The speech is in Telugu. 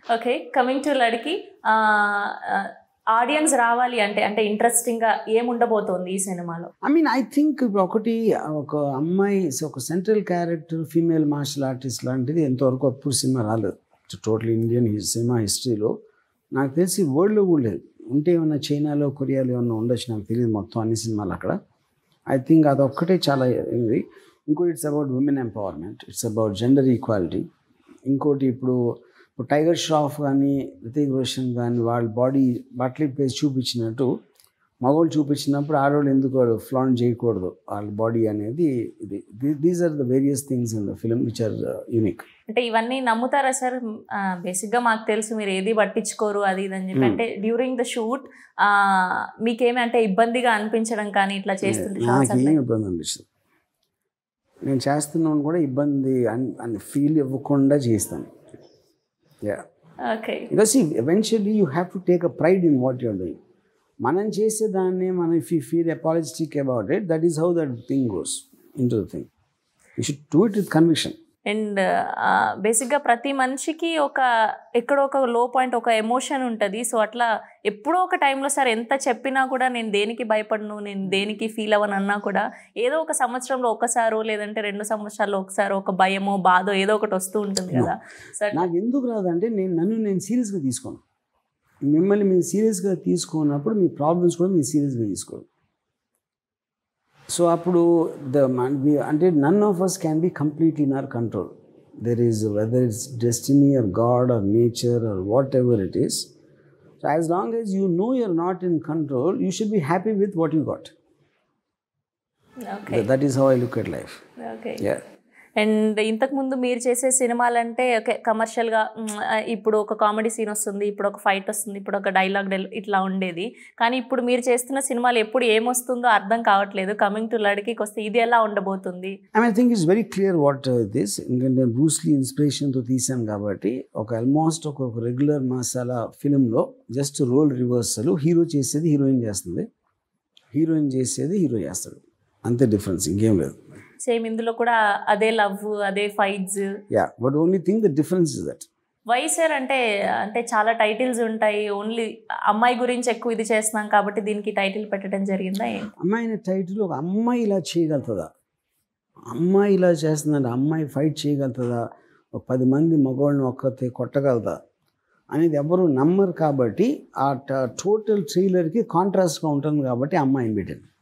ఓకే కమింగ్ టు లడికి ఆడియన్స్ రావాలి అంటే అంటే ఇంట్రెస్టింగ్ గా ఏముండబోతోంది ఈ సినిమాలో ఐ మీన్ ఐ థింక్ ఇప్పుడు ఒకటి ఒక అమ్మాయి ఒక central character female martial artist లాంటిది ఎంతవరకు అప్పుడు సినిమా రాలేదు టోటల్ ఇండియన్ సినిమా హిస్టరీలో నాకు తెలిసి వరల్డ్లో కూడా లేదు ఉంటే ఏమన్నా చైనాలో కొరియాలో ఏమన్నా ఉండొచ్చు నాకు తెలియదు మొత్తం అన్ని సినిమాలు అక్కడ ఐ థింక్ అదొక్కటే చాలా ఇది ఇంకోటి it's about women empowerment it's about gender equality ఇంకోటి ఇప్పుడు ఇప్పుడు టైగర్ ష్రాఫ్ కానీ రితిక్ రోషన్ కానీ వాళ్ళ బాడీ బట్టలు ఇప్పేసి చూపించినట్టు మగవాళ్ళు చూపించినప్పుడు ఆడవాళ్ళు ఎందుకు వాళ్ళు ఫ్లాంట్ చేయకూడదు వాళ్ళ బాడీ అనేది ఇది these are the various things in the film which are unique అంటే ఇవన్నీ నమ్ముతారా సార్ బేసిక్ గా మాకు తెలుసు మీరు ఏది పట్టించుకోరు అది ఇది అని చెప్పి Hmm. అంటే డ్యూరింగ్ ద షూట్ మీకేమి అంటే ఇబ్బందిగా అనిపించడం కానీ ఇట్లా చేస్తుంటే shots నాకు ఏం అట్లా- ఇబ్బంది అనిపిస్తుంది నేను చేస్తున్నాను కూడా ఇబ్బంది అని ఫీల్ ఇవ్వకుండా చేస్తాను yeah okay because eventually you have to take a pride in what you're doing మనం చేసేదాన్ని మనం if you feel apologetic about it that is how that thing goes into the thing you should do it with conviction and బేసిక్గా ప్రతి మనిషికి ఒక ఎక్కడో ఒక లో పాయింట్ ఒక ఎమోషన్ ఉంటుంది సో అట్లా ఎప్పుడో ఒక టైంలో సార్ ఎంత చెప్పినా కూడా నేను దేనికి భయపడను నేను దేనికి ఫీల్ అవ్వను అన్నా కూడా ఏదో ఒక సంవత్సరంలో ఒకసారో లేదంటే రెండు సంవత్సరాల్లో ఒకసారి ఒక భయమో బాధో ఏదో ఒకటి వస్తూ ఉంటుంది కదా సార్ నాకు ఎందుకు రాదంటే నేను నన్ను నేను సీరియస్గా తీసుకోను మిమ్మల్ని మీరు సీరియస్గా తీసుకున్నప్పుడు మీ ప్రాబ్లమ్స్ కూడా మీరు సీరియస్గా తీసుకోరు సో అప్పుడు ద అంటే none of us can be completely in our control there is whether it's destiny or God or nature or whatever it is so as long as you know you're not in control you should be happy with what you got okay that is how I look at life okay yeah and ఇంతకుముందు మీరు చేసే సినిమాలంటే ఓకే కమర్షియల్గా ఇప్పుడు ఒక కామెడీ సీన్ వస్తుంది ఇప్పుడు ఒక ఫైట్ వస్తుంది ఇప్పుడు ఒక డైలాగ్ ఇట్లా ఉండేది కానీ ఇప్పుడు మీరు చేస్తున్న సినిమాలు ఎప్పుడు ఏమొస్తుందో అర్థం కావట్లేదు కమింగ్ టు లడికి వస్తే ఇది ఎలా ఉండబోతుంది I mean think it's very clear what this ఎందుకంటే బ్రూస్లీ ఇన్స్పిరేషన్తో తీసాను కాబట్టి ఒక ఆల్మోస్ట్ ఒక రెగ్యులర్ మసాలా ఫిలింలో జస్ట్ రోల్ రివర్సల్ హీరో చేసేది హీరోయిన్ చేస్తుంది హీరోయిన్ చేసేది హీరో చేస్తాడు అంతే డిఫరెన్స్ ఇంకేం లేదు సేమ్ ఇందులో కూడా అదే లవ్ అదే fights yeah but only thing the difference is that why sir అంటే అంటే చాలా టైటిల్స్ ఉంటాయి ఓన్లీ అమ్మాయి గురించి ఎక్కువ ఇది చేస్తున్నాం కాబట్టి దీనికి టైటిల్ పెట్టడం జరిగిందా ఏంటి అమ్మాయి టైటిల్ ఒక అమ్మాయి ఇలా చేయగలుగుతుందా అమ్మాయి ఇలా చేస్తుందంటే అమ్మాయి ఫైట్ చేయగలుగుతుందా ఒక పది మంది మగవాళ్ళని ఒక్కతే కొట్టగలదా అనేది ఎవరు నమ్మరు కాబట్టి ఆ టోటల్ ట్రైలర్కి కాంట్రాస్ట్గా ఉంటుంది కాబట్టి అమ్మాయిని పెట్టాను